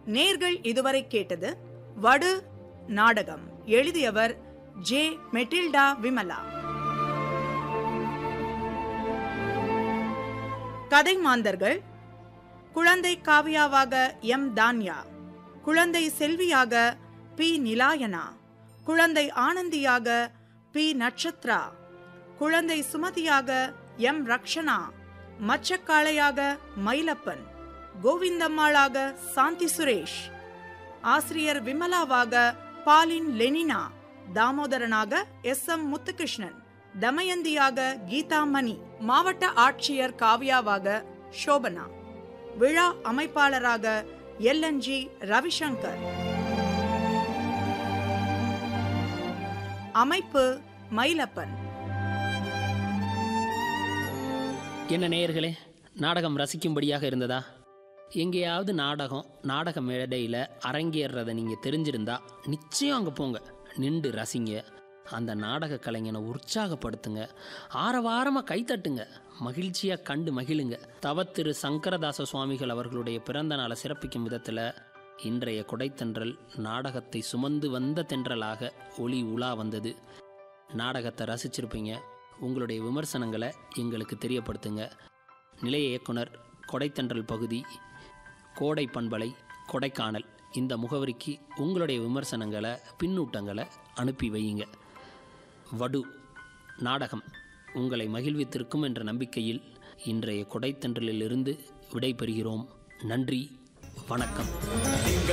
நேர்கள் இதுவரை கேட்டது வடு நாடகம் எழுதியவர் ஜே மெட்டில்டா விமலா கதை மாந்தர்கள் குழந்தை காவியாவாக எம் தான்யா குழந்தை செல்வியாக பி நிலாயனா குழந்தை ஆனந்தியாக பி நட்சத்ரா குழந்தை சுமதியாக எம் ரக்ஷனா மச்சக்காளையாக மயிலப்பன் கோவிந்தம்மாளாக சாந்தி சுரேஷ் ஆசிரியர் விமலாவாக பாலின் லெனினா தாமோதரனாக எஸ் எம் முத்துகிருஷ்ணன் தமயந்தியாக கீதா மணி மாவட்ட ஆட்சியர் காவ்யாவாக சோபனா விழா அமைப்பாளராக எல்என்ஜி ரவிசங்கர் அமைப்பு மயிலப்பன் என்ன நேயர்களே நாடகம் ரசிக்கும்படியாக இருந்ததா எங்கேயாவது நாடகம் நாடக மேடையில் அரங்கேறதை நீங்கள் தெரிஞ்சிருந்தா நிச்சயம் அங்கே போங்க நின்று ரசிங்க அந்த நாடக கலைஞனை உற்சாகப்படுத்துங்க ஆரவாரமாக கைத்தட்டுங்க மகிழ்ச்சியாக கண்டு மகிழுங்க தவத்திரு சங்கரதாச சுவாமிகள் அவர்களுடைய பிறந்த நாளை சிறப்பிக்கும் விதத்தில் இன்றைய கொடைத்தன்றல் நாடகத்தை சுமந்து வந்த தென்றலாக ஒளி உலா வந்தது நாடகத்தை ரசிச்சிருப்பீங்க உங்களுடைய விமர்சனங்களை எங்களுக்கு தெரியப்படுத்துங்க நிலைய இயக்குனர் கொடைத்தன்றல் பகுதி கோடை பண்பலை கொடைக்கானல் இந்த முகவரிக்கு உங்களுடைய விமர்சனங்களை பின்னூட்டங்களை அனுப்பி வையுங்க வடு நாடகம் உங்களை மகிழ்வித்திருக்கும் என்ற நம்பிக்கையில் இன்றைய கொடைத்தன்றலிலிருந்து விடைபெறுகிறோம் நன்றி வணக்கம்